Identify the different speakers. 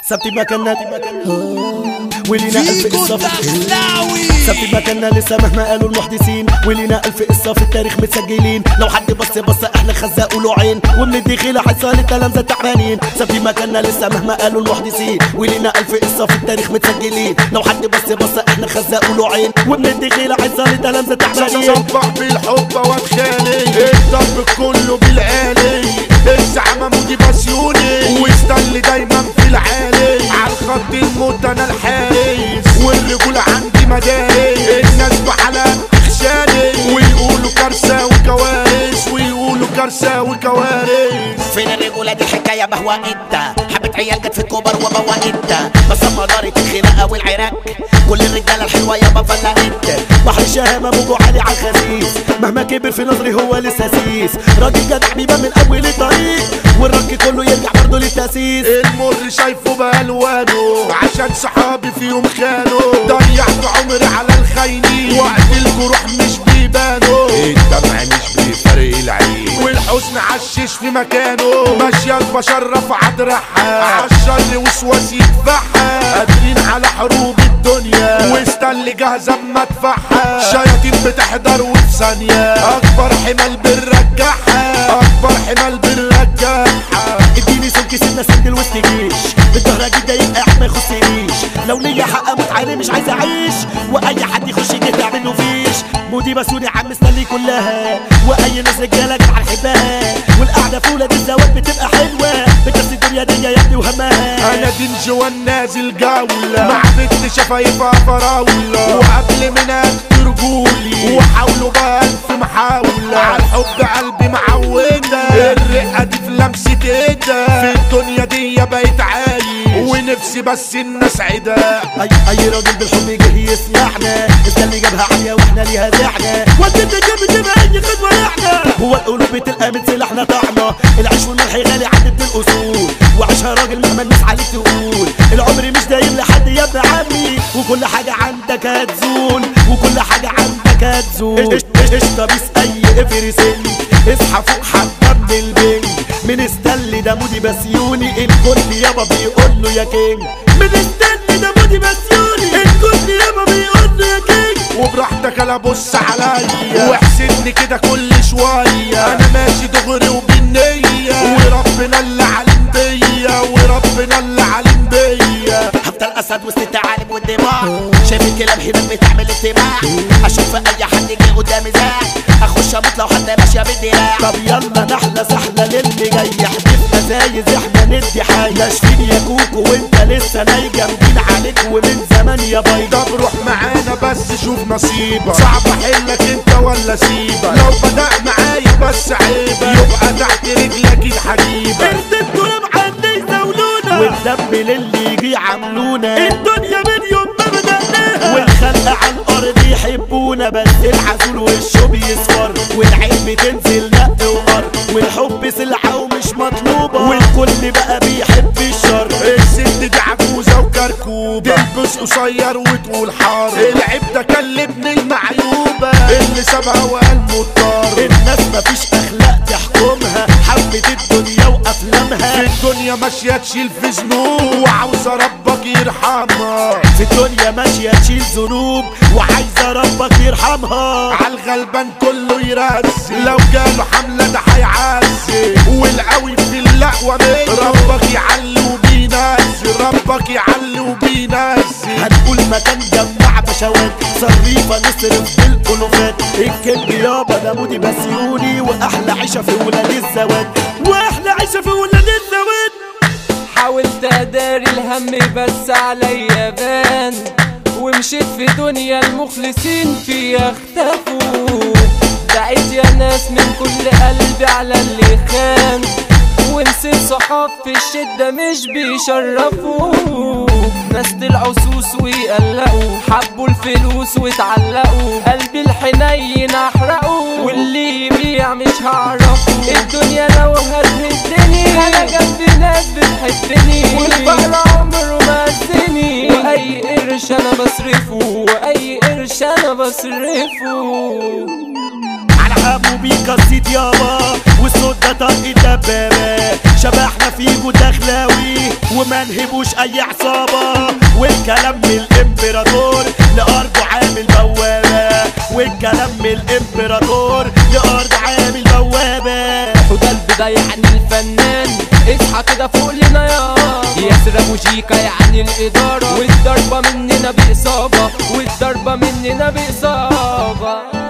Speaker 1: ثبتي مكاننا ولينا ألف
Speaker 2: فيكو
Speaker 1: قصة في
Speaker 2: دخلاوي
Speaker 1: ثبتي مكاننا لسه مهما قالوا المحدثين ولينا ألف قصة في التاريخ متسجلين لو حد بص بص احنا خزاق له عين ومن الدخيلة حصل التلامذة تعبانين ثبتي مكاننا لسه مهما قالوا المحدثين ولينا ألف قصة في التاريخ متسجلين لو حد بص بص احنا خزاق له عين ومن الدخيلة حصل التلامذة تعبانين
Speaker 3: صبح بالحب واتخاني الضرب كله بالعالي الزعمة مودي بسيوني واستني دايما في العالي عالخط الموت انا الحارس والرجولة عندي مدارس الناس بحالها تخشاني ويقولوا كارثة وكوارث ويقولوا كارثة وكوارث
Speaker 4: فين الرجولة دي حكاية بهوى انت حبة عيال جت في الكوبر وبوا انت بس اما دارت الخناقة والعراك كل الرجالة الحلوة يابا فلا انت
Speaker 1: بحر الشهامة موجه عالي على الخسيس مهما كبر في نظري هو لسه سيس راجل جدع بيبان من اول الطريق والرك كله يرجع برضه للتاسيس
Speaker 3: المر شايفه بألوانه عشان صحابي فيهم خانوا ضيعت عمري على الخاينين وقت الجروح مش بيبانوا الدمع مش بيفرق العين والحزن عشش في مكانه ماشية البشر رفعت رحها عالشر وسواس يدفعها قادرين على حروب الدنيا واستنى جاهزة اما ادفعها شياطين بتحضر وفي ثانية اكبر حمال بنرجعها اكبر حمال بنرجعها
Speaker 1: اديني سلك سنة سند وسط جيش بالظهر اجيب ده يبقى ما يخصنيش لو ليا حق اموت عليه مش عايز اعيش واي حد يخش جه اعمل له فيش مودي بسوني عم مستني كلها واي ناس رجاله جدع نحبها والقعده في ولاد الزواج بتبقى حلوه بتنسي الدنيا دي يا ابني وهمها
Speaker 3: انا دين جوان نازل جولة مع بنت شفايفها فراولة وقبل من اكل رجولي وحاولوا بألف محاولة عالحب قلبي معودة الرقة دي في لمسة ايدها في الدنيا دي بقيت عايش ونفسي بس الناس عدا
Speaker 1: اي اي راجل بالحب جه يسمعنا استني جابها عاليه واحنا ليها زعنا وديت جنب جنب اي خدوه احنا هو القلوب بتلقى من سلاحنا طعمه العيش والملح غالي عند ابن الاصول وعيشها راجل مهما الناس عليك تقول العمر مش دايم لحد يا ابن عمي وكل حاجه عندك هتزول وكل حاجه عندك هتزول قشطه بيس اي افرسن اصحى فوق حبه من البنج من استني ده مودي بسيوني الكل يابا بيقول له يا كينج من استني ده مودي بسيوني الكل يابا بيقول له يا كينج
Speaker 3: وبراحتك انا بص عليا واحسدني كده كل شوية انا ماشي دغري وبالنية وربنا اللي علم بيا وربنا اللي علم بيا
Speaker 4: هفضل اسد وسط التعالب والدماء شايف الكلام هنا بتعمل اتباع اشوف اي حد جه قدامي زاع اخش اموت لو حد ماشيه بالدراع
Speaker 1: طب يلا نحلى سحلة للي جاي احدفنا زايز احنا ندي حاجة ناشفين يا كوكو وانت لسه ناي جامدين عليك ومن زمان يا بيضة
Speaker 3: طب روح معانا بس شوف نصيبك صعب احلك انت ولا سيبك لو بدأ معايا بس عيبك يبقى تحت رجلك الحبيبة
Speaker 1: ارتبتوا يا معدي زولونا والذنب للي يجي عملونا الدنيا من يوم ما بدأناها والخلق على الارض يحبونا بس العسول وشه بيصفر والعين بتنزل نق وقر والحب سلعة ومش مطلوبة والكل بقى بيحب الشر
Speaker 3: الست دي عجوزة وكركوبة تلبس قصير وتقول حار العيب ده كلمني المعيوبة اللي سابها وقال مضطر
Speaker 1: الناس مفيش اخلاق تحكمها حبة الدنيا وافلامها
Speaker 3: في الدنيا ماشية تشيل في ذنوب وعاوزة ربك يرحمها
Speaker 1: في الدنيا ماشية تشيل ذنوب وعايزة ربك يرحمها
Speaker 3: عالغلبان كله يرسي لو جاله حملة ده هيعزي والقوي في اللقوة مية ربك يعلي وبينزل ربك يعلي وبينزل
Speaker 1: هنقول مكان جمع بشوات صريفة نصرف بالألوفات الكلب يابا ده مودي بسيوني وأحلى عيشة في ولاد الزواج وأحلى عيشة في ولاد الزواج
Speaker 5: حاولت اداري الهم بس عليا بان ومشيت في دنيا المخلصين فيها اختفوا دعيت يا ناس من كل قلبي على اللي خان ونسيت صحاب في الشدة مش بيشرفوا ناس طلعوا سوس ويقلقوا حبوا الفلوس واتعلقوا قلبي الحنين احرقوا واللي يبيع مش هعرفه الدنيا لو هتهدني انا جنبي ناس بتحبني والفقر عمره ما هزني واي قرش انا بصرفه واي قرش انا بصرفه
Speaker 1: على حمو بيك الزيت يابا والصوت ده طاقة دبابة شبحنا فيجو دخلاوي وما نهبوش اي عصابة والكلام من الامبراطور لارضه عامل بوابة والكلام من الامبراطور لارضه عامل بوابة
Speaker 5: وده البداية يعني الفنان اصحى كده فوق لنا يا ياسر ابو جيكا يعني الادارة والضربة مننا بإصابة والضربة مننا بإصابة